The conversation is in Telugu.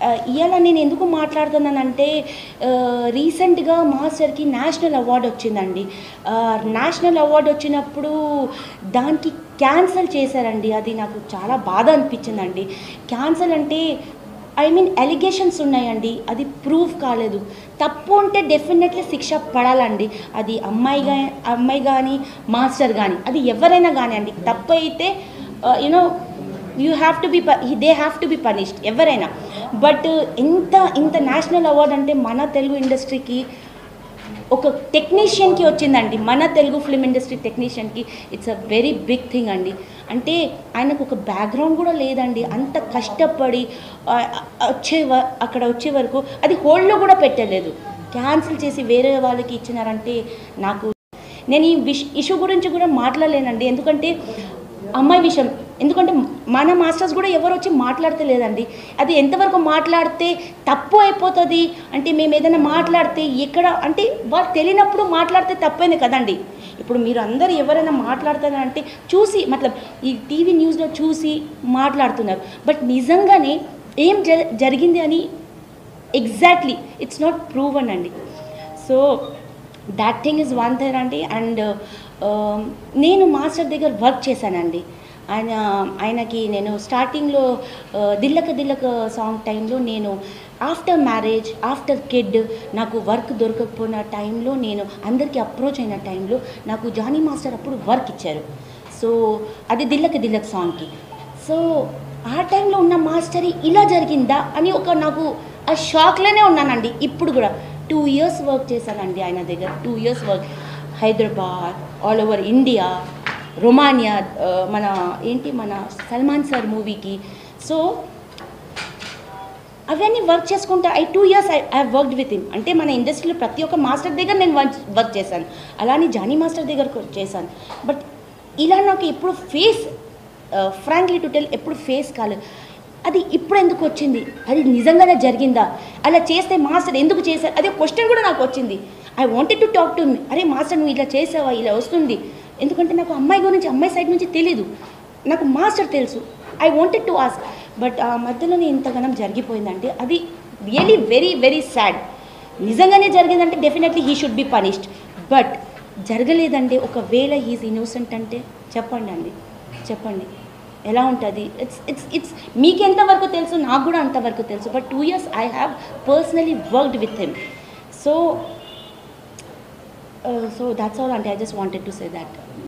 ఇవాళ నేను ఎందుకు మాట్లాడుతున్నానంటే రీసెంట్గా మాస్టర్కి నేషనల్ అవార్డు వచ్చిందండి ఆ, నేషనల్ అవార్డు వచ్చినప్పుడు దానికి క్యాన్సిల్ చేశారండి అది నాకు చాలా బాధ అనిపించిందండి క్యాన్సిల్ అంటే ఐ మీన్ ఎలిగేషన్స్ ఉన్నాయండి అది ప్రూఫ్ కాలేదు తప్పు ఉంటే డెఫినెట్లీ శిక్ష పడాలండి అది అమ్మాయి గా అమ్మాయి కానీ మాస్టర్ కానీ అది ఎవరైనా కానీ అండి తప్పు అయితే you know you have to be they have to be punished ఎవరైనా బట్ ఇంత ఇంత నేషనల్ అవార్డ్ అంటే మన తెలుగు ఇండస్ట్రీకి ఒక టెక్నీషియన్కి వచ్చిందండి మన తెలుగు ఫిల్మ్ ఇండస్ట్రీ టెక్నీషియన్కి it's a very big thing అండి అంటే ఆయనకు ఒక బ్యాక్గ్రౌండ్ కూడా లేదండి అంత కష్టపడి ఆ, వచ్చే వ- అక్కడ వచ్చే వరకు అది హోల్డ్లో కూడా పెట్టలేదు క్యాన్సిల్ చేసి వేరే వాళ్ళకి ఇచ్చినారంటే నాకు నేను ఈ విష్ ఇష్యూ గురించి కూడా మాట్లాడలేనండి ఎందుకంటే అమ్మాయి విషయం ఎందుకంటే మన మాస్టర్స్ కూడా ఎవరు వచ్చి మాట్లాడతలేదండి అది ఎంతవరకు మాట్లాడితే తప్పు అయిపోతుంది అంటే మేము ఏదైనా మాట్లాడితే ఎక్కడ అంటే వాళ్ళు తెలియనప్పుడు మాట్లాడితే తప్పైంది కదండి ఇప్పుడు మీరు అందరు ఎవరైనా మాట్లాడతారంటే చూసి మతలబ్ ఈ టీవీ న్యూస్లో చూసి మాట్లాడుతున్నారు బట్ నిజంగానే ఏం జ జరిగింది అని ఎగ్జాక్ట్లీ ఇట్స్ నాట్ ప్రూవన్ అండి so that thing is one thing అండి అండ్ నేను మాస్టర్ దగ్గర వర్క్ చేశానండి ఆయన ఆయనకి నేను స్టార్టింగ్లో దిల్లక దిల్లక సాంగ్ టైంలో నేను ఆఫ్టర్ మ్యారేజ్ ఆఫ్టర్ కిడ్ నాకు వర్క్ దొరకకపోయిన టైంలో నేను అందరికీ అప్రోచ్ అయిన టైంలో నాకు జానీ మాస్టర్ అప్పుడు వర్క్ ఇచ్చారు సో అది దిల్లక దిల్లక సాంగ్కి సో ఆ టైంలో ఉన్న మాస్టరీ ఇలా జరిగిందా అని ఒక నాకు ఆ షాక్లోనే ఉన్నానండి ఇప్పుడు కూడా టూ ఇయర్స్ వర్క్ చేశానండి ఆయన దగ్గర two years work Hyderabad all over India Romania ఆ, మన ఏంటి మన సల్మాన్ సార్ మూవీకి సో అవన్నీ వర్క్ చేసుకుంటా I two years I I worked with him అంటే మన ఇండస్ట్రీలో ప్రతి ఒక్క మాస్టర్ దగ్గర నేను వర్క్ వర్క్ చేశాను అలానే జానీ మాస్టర్ దగ్గర కూడా చేశాను బట్ ఇలా నాకు ఎప్పుడు ఫేస్ ఫ్రాంక్లీ టు టెల్ ఎప్పుడు ఫేస్ కాలేదు అది ఇప్పుడు ఎందుకు వచ్చింది అది నిజంగానే జరిగిందా అలా చేస్తే మాస్టర్ ఎందుకు చేశారు అదే క్వశ్చన్ కూడా నాకు వచ్చింది I wanted to talk to me అరే మాస్టర్ నువ్వు ఇలా చేసావా ఇలా వస్తుంది ఎందుకంటే నాకు అమ్మాయి గురించి అమ్మాయి సైడ్ నుంచి తెలీదు నాకు మాస్టర్ తెలుసు I wanted to ask but ఆ మధ్యలోనే ఇంతగానం జరిగిపోయిందంటే అది రియలీ వెరీ వెరీ సాడ్ నిజంగానే జరిగిందంటే definitely he should be punished but జరగలేదంటే ఒకవేళ హీస్ ఇన్నోసెంట్ అంటే చెప్పండి అండి చెప్పండి ఎలా ఉంటుంది ఇట్స్ ఇట్స్ ఇట్స్ మీకు ఎంతవరకు తెలుసు నాకు కూడా అంతవరకు తెలుసు but two years I have personally worked with him so so that's all అంటే I just wanted to say that